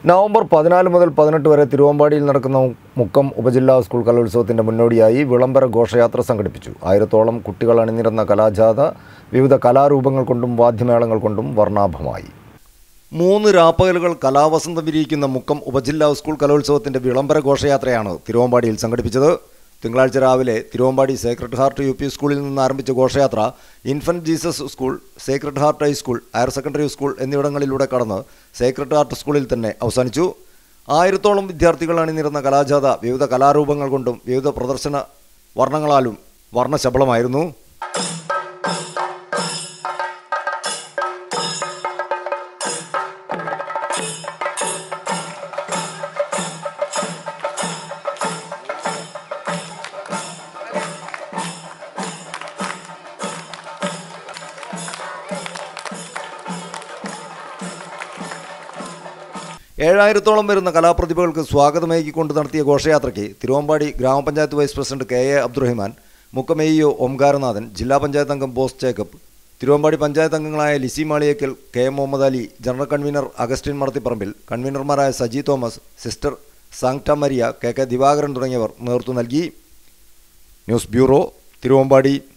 November പതിനാല് മുതൽ പതിനെട്ട് വരെ തിരുവമ്പാടിയിൽ നടക്കുന്ന മുക്കം ഉപജില്ലാ സ്കൂൾ കലോത്സവത്തിൻ്റെ മുന്നോടിയായി വിളംബര ഘോഷയാത്ര സംഘടിപ്പിച്ചു ആയിരത്തോളം കുട്ടികൾ അണിനിരന്ന കലാജാഥ വിവിധ കലാരൂപങ്ങൾ കൊണ്ടും വാദ്യമേളങ്ങൾ കൊണ്ടും വർണ്ണാഭമായി മൂന്ന് രാപ്പകലുകൾ കലാവസന്തം വിരിയിക്കുന്ന മുക്കം ഉപജില്ലാ സ്കൂൾ കലോത്സവത്തിൻ്റെ വിളംബര ഘോഷയാത്രയാണ് തിരുവമ്പാടിയിൽ സംഘടിപ്പിച്ചത് തിങ്കളാഴ്ച രാവിലെ Thiruvambady Sacred Heart U P സ്കൂളിൽ നിന്ന് ആരംഭിച്ച ഘോഷയാത്ര Infant Jesus school Sacred Heart high school higher secondary school എന്നിവിടങ്ങളിലൂടെ കടന്ന് സേക്രഡ് ഹാർട്ട് സ്കൂളിൽ തന്നെ അവസാനിച്ചു ആയിരത്തോളം വിദ്യാർത്ഥികൾ അണിനിരുന്ന കലാജാഥ വിവിധ കലാരൂപങ്ങൾ കൊണ്ടും വിവിധ പ്രദർശന വർണ്ണങ്ങളാലും വർണ്ണശബളമായിരുന്നു ഏഴായിരത്തോളം വരുന്ന കലാപ്രതിഭകൾക്ക് സ്വാഗതമേകിക്കൊണ്ട് നടത്തിയ ഘോഷയാത്രയ്ക്ക് Thiruvambady grama panchayat vice president K A Abdurahiman മുക്കമെയ്യോ ഓംകാരനാഥൻ ജില്ലാ പഞ്ചായത്ത് അംഗം ബോസ് ജേക്കബ് തിരുവമ്പാടി പഞ്ചായത്ത് അംഗങ്ങളായ Lissy Maliyekkal K M Muhammad Ali general convener Augustine Madathiparambil കൺവീനർമാരായ Saji Thomas sister Sancta Maria K K Divakaran തുടങ്ങിയവർ നേതൃത്വം നൽകി ന്യൂസ് ബ്യൂറോ തിരുവമ്പാടി